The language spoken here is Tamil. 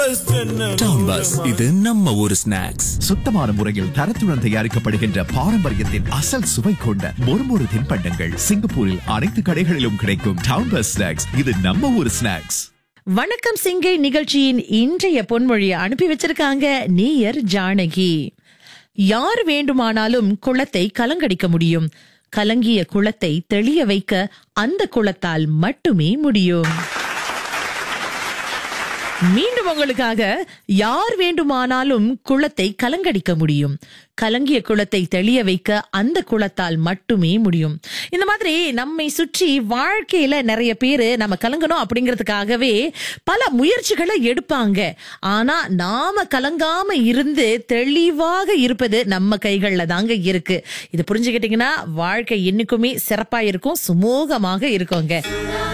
டவுன் பஸ் இது நம்ம ஊரு ஸ்நாக்ஸ் சுத்தமான முறையில் தரத்துடன் தயாரிக்கப்படுகின்ற பாரம்பரியத்தின் அசல் சுவை கொண்ட மொறுமொறு தின்பண்டங்கள் சிங்கப்பூரில் அனைத்து கடைகளிலும் கிடைக்கும் டவுன் பஸ் ஸ்நாக்ஸ் இது நம்ம ஊரு ஸ்நாக்ஸ் வணக்கம் சிங்கை நிகழ்ச்சியின் இன்றைய பொன்மொழியை அனுப்பி வச்சிருக்காங்க நேயர் ஜானகி யார் வேண்டுமானாலும் குளத்தை கலங்கடிக்க முடியும் கலங்கிய குளத்தை தெளிய வைக்க அந்த குளத்தால் மட்டுமே முடியும் மீண்டும் உங்களுக்காக யார் வேண்டுமானாலும் குளத்தை கலங்கடிக்க முடியும் கலங்கிய குளத்தை தெளிய வைக்க அந்த குளத்தால் மட்டுமே முடியும் இந்த மாதிரி நம்மை சுற்றி வாழ்க்கையில நிறைய பேரு நம்ம கலங்கணும் அப்படிங்கிறதுக்காகவே பல முயற்சிகளை எடுப்பாங்க ஆனா நாம கலங்காம இருந்து தெளிவாக இருப்பது நம்ம கைகள்ல தாங்க இருக்கு இது புரிஞ்சுக்கிட்டீங்கன்னா வாழ்க்கை என்னைக்குமே சிறப்பா இருக்கும் சுமூகமாக இருக்குங்க